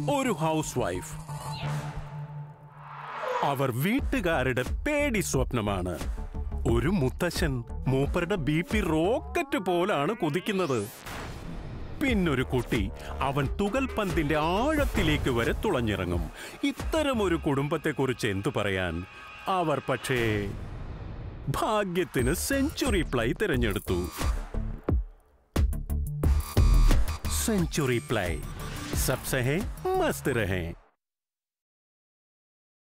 ഒരു house wife അവർ വീട്ടുകാരുടെ പേടി സ്വപ്നമാണ് ഒരു മുത്തശ്ശൻ മൂപ്പരുടെ ബി പി റോക്കറ്റ് പോലാണ് കുതിക്കുന്നത് പിന്നൊരു കുട്ടി അവൻ തുകൽ പന്തിന്റെ ആഴത്തിലേക്ക് വരെ തുളഞ്ഞിറങ്ങും ഇത്തരമൊരു കുടുംബത്തെക്കുറിച്ച് എന്തു പറയാൻ അവർ പക്ഷേ ഭാഗ്യത്തിന് സെഞ്ചുറി പ്ലൈ തിരഞ്ഞെടുത്തു സെഞ്ചുറി പ്ലൈ സബ്സെ മസ്ത് രഹേ